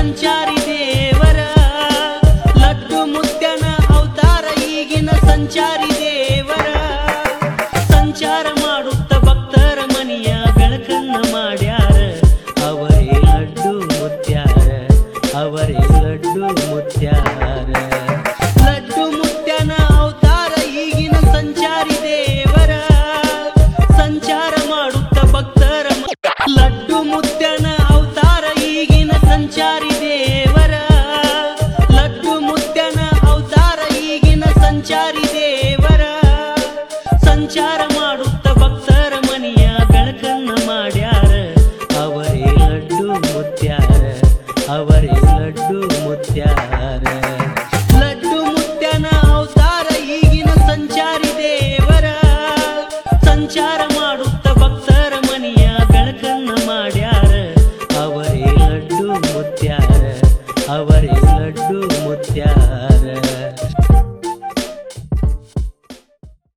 ಸಂಚಾರಿ ದೇವರ ಲಡ್ಡು ಮುತ್ಯನ ಅವತಾರ ಈಗಿನ ಸಂಚಾರಿ ದೇವರ ಸಂಚಾರ ಮಾಡುತ್ತ ಭಕ್ತರ ಮನೆಯ ಬೆಳಕನ್ನ ಮಾಡ್ಯಾರ ಅವರೇ ಲಡ್ಡು ಮುತ್ಯಾರ ಅವರೇ ಲಡ್ಡು ಮುತ್ಯಾರ ಲಡ್ಡು ಮುತ್ಯನ ಅವತಾರ ಈಗಿನ ಸಂಚಾರಿ ದೇವರ ಸಂಚಾರ ಮಾಡುತ್ತ ಭಕ್ತರ ಮ- ಲಡ್ಡು ಮುತ್ಯನ ಅವತಾರ ಈಗಿನ ಸಂಚಾರಿ ದೇವರ ಲಡ್ಡು ಮುತ್ಯನ ಅವತಾರ ಈಗಿನ ಸಂಚಾರಿ ದೇವರ ಸಂಚಾರ ಮಾಡುತ್ತ ಭಕ್ತರ ಮನೆಯ ಬೆಳಕನ್ನ ಮಾಡ್ಯಾರ ಅವರೇ ಲಡ್ಡು ಮುತ್ಯಾರ ಅವರೇ ಲಡ್ಡು ಮುತ್ಯಾರ ಲಡ್ಡು ಮುತ್ಯನ ಅವತಾರ ಈಗಿನ ಸಂಚಾರಿ ದೇವರ ಸಂಚಾರ ಮಾಡುತ್ತ ಭಕ್ತರ ಮನೆಯ ಬೆಳಕನ್ನ ಮಾಡ್ಯಾರ ಅವರೇ ಲಡ್ಡು ಮುತ್ಯಾರ ಅವರೇ ಲಡ್ಡು ಮುತ್ಯಾರ